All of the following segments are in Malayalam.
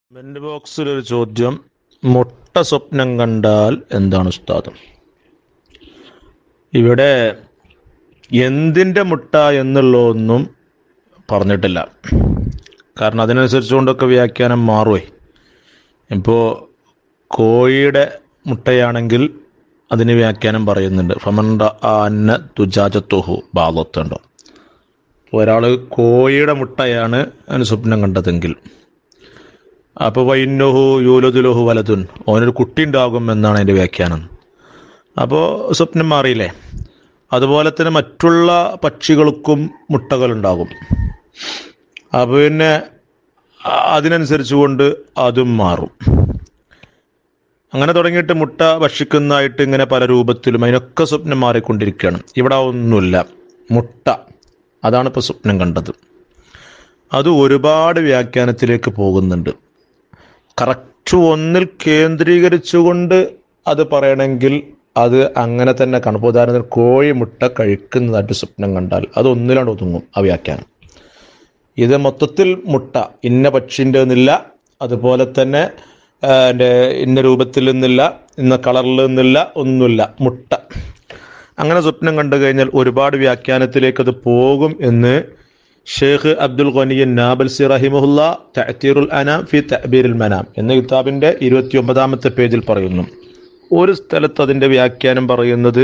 കമന്റ് ബോക്സിൽ ഒരു ചോദ്യം മുട്ട സ്വപ്നം കണ്ടാൽ എന്താണ് ഉസ്താദ് ഇവിടെ എന്തിൻ്റെ മുട്ട എന്നുള്ളതൊന്നും പറഞ്ഞിട്ടില്ല കാരണം അതിനനുസരിച്ചുകൊണ്ടൊക്കെ വ്യാഖ്യാനം മാറുമേ ഇപ്പോൾ കോഴിയുടെ മുട്ടയാണെങ്കിൽ അതിന് വ്യാഖ്യാനം പറയുന്നുണ്ട് ഫമണ്ട അന്ന തുജാജത്തുഹു ബാലത്തുണ്ടോ ഒരാൾ കോഴിയുടെ മുട്ടയാണ് അതിന് സ്വപ്നം കണ്ടതെങ്കിൽ അപ്പോൾ വൈന്നഹു യൂലതുലഹു വലതുൻ ഓനൊരു കുട്ടി ഉണ്ടാകും എന്നാണ് അതിൻ്റെ വ്യാഖ്യാനം അപ്പോൾ സ്വപ്നം മാറിയില്ലേ അതുപോലെ തന്നെ മറ്റുള്ള പക്ഷികൾക്കും മുട്ടകളുണ്ടാകും അപ്പോൾ പിന്നെ അ- അതിനനുസരിച്ച് കൊണ്ട് അതും മാറും അങ്ങനെ തുടങ്ങിയിട്ട് മുട്ട ഭക്ഷിക്കുന്നതായിട്ട് ഇങ്ങനെ പല രൂപത്തിലും അതിനൊക്കെ സ്വപ്നം മാറിക്കൊണ്ടിരിക്കുകയാണ് ഇവിടെ ഒന്നുമില്ല മുട്ട അതാണ് ഇപ്പോൾ സ്വപ്നം കണ്ടത് അത് ഒരുപാട് വ്യാഖ്യാനത്തിലേക്ക് പോകുന്നുണ്ട് കറക്റ്റ് ഒന്നിൽ കേന്ദ്രീകരിച്ചുകൊണ്ട് അത് പറയണമെങ്കിൽ അത് അങ്ങനെ തന്നെ കാണും ഇപ്പോൾ ഉദാഹരണത്തിന് കോഴി മുട്ട കഴിക്കുന്നതായിട്ട് സ്വപ്നം കണ്ടാൽ അത് ഒന്നിലാണ് ഒതുങ്ങും ആ വ്യാഖ്യാനം ഇത് മൊത്തത്തിൽ മുട്ട ഇന്ന പക്ഷിൻ്റെ എന്നില്ല അതുപോലെ തന്നെ ആ, എൻ്റെ ഇന്ന രൂപത്തിൽ നിന്നില്ല ഇന്ന കളറിൽ നിന്നില്ല ഒന്നുമില്ല മുട്ട അങ്ങനെ സ്വപ്നം കണ്ടു കഴിഞ്ഞാൽ ഒരുപാട് വ്യാഖ്യാനത്തിലേക്ക് അത് പോകും എന്ന് ഷെയ്ഖ് അബ്ദുൽ ഖനിയൻ നാബൽസി റഹിമുല്ല തഅത്തീറുൽ അനാം ഫി തഅബീറുൽ മനാം എന്ന കിതാബിന്റെ ഇരുപത്തി ഒമ്പതാമത്തെ പേജിൽ പറയുന്നു ഒരു സ്ഥലത്ത് അതിന്റെ വ്യാഖ്യാനം പറയുന്നത്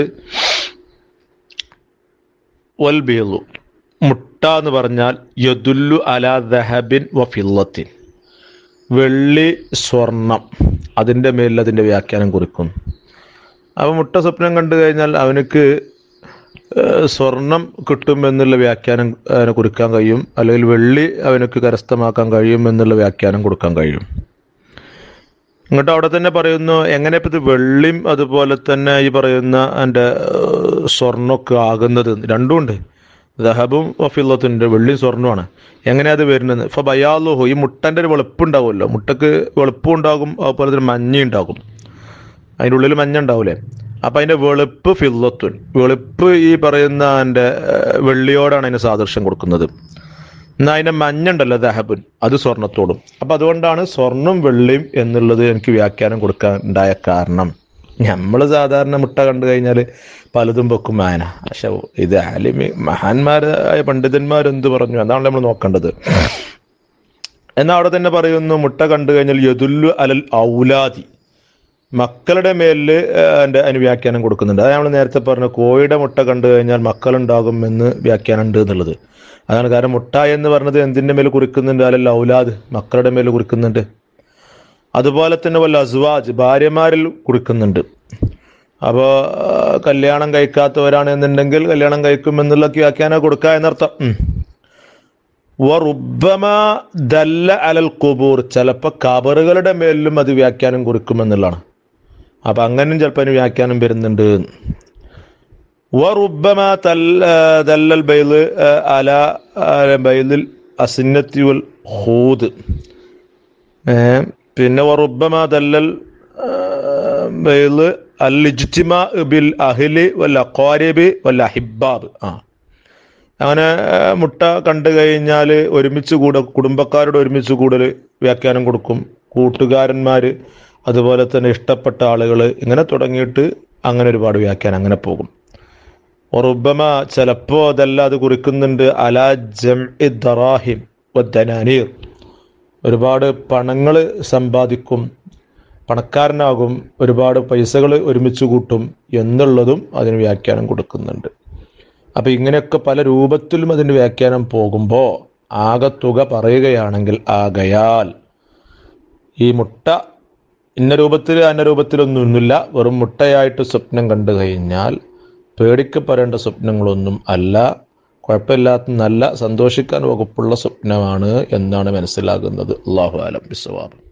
വൽ ബീളു മുട്ട എന്ന് പറഞ്ഞാൽ യദുല്ലു അലാ ദഹബിൻ വ ഫില്ലത്തിൻ വെള്ളി സ്വർണം അതിൻ്റെ മേലിൽ അതിൻ്റെ വ്യാഖ്യാനം കുറിക്കുന്നു അപ്പോൾ മുട്ട സ്വപ്നം കണ്ടു കഴിഞ്ഞാൽ അവനക്ക് ഏഹ്, സ്വർണം കിട്ടും എന്നുള്ള വ്യാഖ്യാനം അവനെ കുറിക്കാൻ കഴിയും അല്ലെങ്കിൽ വെള്ളി അവനക്ക് കരസ്ഥമാക്കാൻ കഴിയും എന്നുള്ള വ്യാഖ്യാനം കൊടുക്കാൻ കഴിയും എന്നിട്ട് അവിടെ തന്നെ പറയുന്നു എങ്ങനെ ഇപ്പം ഇത് വെള്ളിയും അതുപോലെ തന്നെ ഈ പറയുന്ന എൻ്റെ സ്വർണ്ണമൊക്കെ ആകുന്നത് രണ്ടും ഉണ്ട് ദഹബും വഫില്ലത്തുണ്ട് വെള്ളിയും സ്വർണ്ണമാണ് എങ്ങനെയാ അത് വരുന്നത് ഇപ്പൊ ബയാലുഹു ഈ മുട്ടൻ്റെ ഒരു വെളുപ്പുണ്ടാവുമല്ലോ മുട്ടക്ക് വെളുപ്പും ഉണ്ടാകും അതുപോലെ തന്നെ മഞ്ഞ ഉണ്ടാകും അതിൻ്റെ ഉള്ളിൽ മഞ്ഞ ഉണ്ടാവൂലേ അപ്പൊ അതിന്റെ വെളുപ്പ് ഫില്ലത്തുൻ വെളുപ്പ് ഈ പറയുന്ന എൻ്റെ വെള്ളിയോടാണ് അതിന് സാദൃശ്യം കൊടുക്കുന്നത് എന്നാൽ അതിന്റെ മഞ്ഞ ഉണ്ടല്ലോ ദഹബുൻ അത് സ്വർണത്തോടും അപ്പൊ അതുകൊണ്ടാണ് സ്വർണം വെള്ളിയും എന്നുള്ളത് എനിക്ക് വ്യാഖ്യാനം കൊടുക്കാൻ ഉണ്ടായ കാരണം നമ്മൾ സാധാരണ മുട്ട കണ്ടു കഴിഞ്ഞാൽ പലതും വെക്കും മാന പക്ഷെ ഇത് ആലിമി മഹാന്മാരായ പണ്ഡിതന്മാർ എന്ത് പറഞ്ഞു അതാണ് നമ്മൾ നോക്കേണ്ടത് എന്നാൽ അവിടെ തന്നെ പറയുന്നു മുട്ട കണ്ടു കഴിഞ്ഞാൽ യദുല്ലു അലൽ ഔലാദി മക്കളുടെ മേലില് എൻ്റെ അതിന് വ്യാഖ്യാനം കൊടുക്കുന്നുണ്ട് അത് നമ്മൾ നേരത്തെ പറഞ്ഞു കോഴിയുടെ മുട്ട കണ്ടു കഴിഞ്ഞാൽ മക്കളുണ്ടാകും എന്ന് വ്യാഖ്യാനം ഉണ്ട് എന്നുള്ളത് അതാണ് കാരണം മുട്ട എന്ന് പറഞ്ഞത് എന്തിന്റെ മേൽ കുറിക്കുന്നുണ്ട് അല്ലല്ല ഔലാദ് മക്കളുടെ മേൽ കുറിക്കുന്നുണ്ട് അതുപോലെ തന്നെ വല്ല അസ്വാജ് ഭാര്യമാരിൽ കുറിക്കുന്നുണ്ട് അപ്പോൾ കല്യാണം കഴിക്കാത്തവരാണ് എന്നുണ്ടെങ്കിൽ കല്യാണം കഴിക്കും എന്നുള്ള വ്യാഖ്യാനം കൊടുക്കുക എന്നർത്ഥം ഉം. വറുബമ ദല്ല അലൽ കുബൂർ ചിലപ്പോൾ കബറുകളുടെ മേലിലും അത് വ്യാഖ്യാനം കുറിക്കുമെന്നുള്ളതാണ് അപ്പൊ അങ്ങനെയും ചിലപ്പോൾ അതിന് വ്യാഖ്യാനം വരുന്നുണ്ട് വറുബമ തല്ല ദല്ലൽ ബൈല് അല അല ബൈലിൽ അസിന്നത്തി വൽ ഹൂദ് ഏ, പിന്നെ വറുബമ ദല്ലൽ ബൈല് അൽ ഇജ്തിമാ ബിൽ അഹ്ലി വൽ അഖാരിബി വൽ അഹിബാബ് ആ അങ്ങനെ ആ, മുട്ട കണ്ടു കഴിഞ്ഞാൽ ഒരുമിച്ച് കൂടെ കുടുംബക്കാരോട് ഒരുമിച്ച് കൂടൽ വ്യാഖ്യാനം കൊടുക്കും കൂട്ടുകാരന്മാർ അതുപോലെ തന്നെ ഇഷ്ടപ്പെട്ട ആളുകൾ ഇങ്ങനെ തുടങ്ങിയിട്ട് അങ്ങനെ ഒരുപാട് വ്യാഖ്യാനം അങ്ങനെ പോകും ഒറുബമ ചിലപ്പോൾ അതല്ല അത് കുറിക്കുന്നുണ്ട് അലാ ജം ദറാഹിം വദ്ദനാനീർ ഒരുപാട് പണങ്ങൾ സമ്പാദിക്കും പണക്കാരനാകും ഒരുപാട് പൈസകൾ ഒരുമിച്ച് കൂട്ടും എന്നുള്ളതും അതിന് വ്യാഖ്യാനം കൊടുക്കുന്നുണ്ട് അപ്പൊ ഇങ്ങനെയൊക്കെ പല രൂപത്തിലും അതിന്റെ വ്യാഖ്യാനം പോകുമ്പോൾ ആകത്തുക പറയുകയാണെങ്കിൽ ആകയാൽ ഈ മുട്ട ഇന്ന രൂപത്തിൽ അന്ന രൂപത്തിലൊന്നുമില്ല വെറും മുട്ടയായിട്ട് സ്വപ്നം കണ്ടു കഴിഞ്ഞാൽ പേടിക്കപ്പെടേണ്ട സ്വപ്നങ്ങളൊന്നും അല്ല കുഴപ്പമില്ലാത്ത നല്ല സന്തോഷിക്കാൻ വകുപ്പുള്ള സ്വപ്നമാണ് എന്നാണ് മനസ്സിലാകുന്നത് അള്ളാഹു ആലം ബിസ്വാബ്